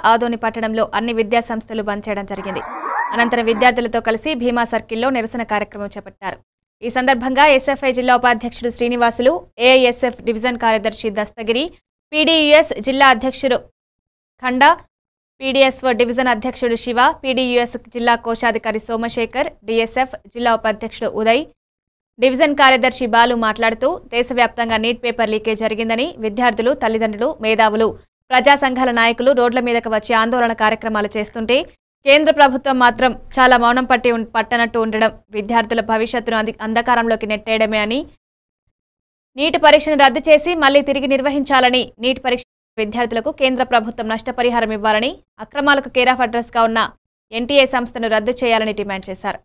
ఆదోని పట్టణంలో అన్ని విద్యా సంస్థలు బంద్ చేయడం జరిగింది అనంతరం విద్యార్థులతో కలిసి భీమా సర్కిల్లో నిరసన కార్యక్రమం చేపట్టారు ఈ సందర్భంగా ఎస్ఎఫ్ఐ జిల్లా ఉపాధ్యక్షుడు శ్రీనివాసులు ఏఐఎస్ఎఫ్ డివిజన్ కార్యదర్శి దస్తగిరి పీడీయూఎస్ జిల్లా అధ్యక్షుడు ఖండ పీడీఎస్ఓ డివిజన్ అధ్యక్షుడు శివ పీడీయూఎస్ జిల్లా కోశాధికారి సోమశేఖర్ డిఎస్ఎఫ్ జిల్లా ఉపాధ్యక్షుడు ఉదయ్ డివిజన్ కార్యదర్శి బాలు మాట్లాడుతూ దేశవ్యాప్తంగా నీట్ పేపర్ లీకేజ్ జరిగిందని విద్యార్థులు తల్లిదండ్రులు మేధావులు ప్రజా సంఘాల నాయకులు రోడ్ల మీదకు వచ్చి ఆందోళన కార్యక్రమాలు చేస్తుంటే కేంద్ర ప్రభుత్వం మాత్రం చాలా మౌనం పట్టి ఉం- పట్టనట్టు ఉండడం విద్యార్థుల భవిష్యత్తును అంది- అంధకారంలోకి నెట్టేయడమే అని నీటి పరీక్షను రద్దు చేసి మళ్లీ తిరిగి నిర్వహించాలని నీట్ పరీక్ష విద్యార్థులకు కేంద్ర ప్రభుత్వం నష్టపరిహారం ఇవ్వాలని అక్రమాలకు కేర్ ఆఫ్ అడ్రస్ గా ఉన్న ఎన్టీఏ సంస్థను రద్దు చేయాలని డిమాండ్ చేశారు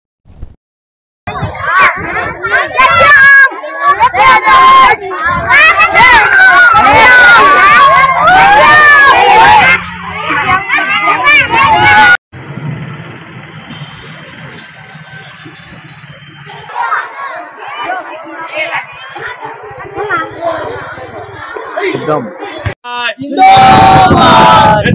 జిందాబాద్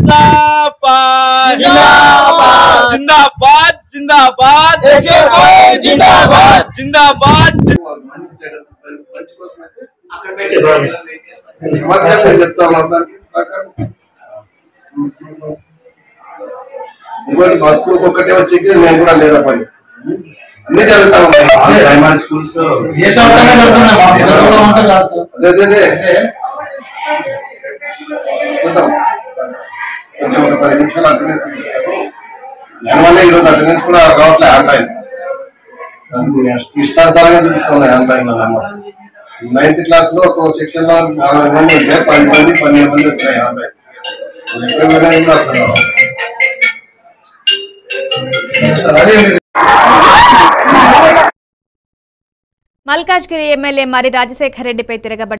జిందాబాద్ జిందాబాద్ జిందాబాద్ జిందాబాద్ జిందాబాద్ మంచి చెడు మంచి కోసం అయితే సమస్య నేను చెప్తా ఉన్నాను దానికి సహకారం. ఇంకోటి బస్ గ్రూప్ ఒక్కటే వచ్చి నేను కూడా లేదా పని అన్ని జరుగుతా ఉన్నాయి ప్రైమరీ స్కూల్స్ దేశవ్యాప్తంగా జరుగుతున్నాయి మా పిల్లలు ఉంటారు కాదు సార్. అదే అదే అదే చూద్దాం కొంచెం ఒక పది నిమిషాలు అటెండెన్స్ ఇచ్చేస్తాను దానివల్ల ఈరోజు అటెండెన్స్ కూడా రావట్లేదు ఆన్లైన్ ఇష్టానుసారంగా చూపిస్తున్నాయి ఆన్లైన్ లో నెంబర్ నైన్త్ క్లాస్ లో ఒక సెక్షన్ లో నలభై మంది ఉంటే పది మంది పన్నెండు మంది వచ్చినాయి ఆన్లైన్ ఎక్కడ పోయినా కూడా అర్థం కావాలి. అదే మల్కాజ్గిరి ఎమ్మెల్యే మరి రాజశేఖర్ రెడ్డిపై తిరగబడ్డ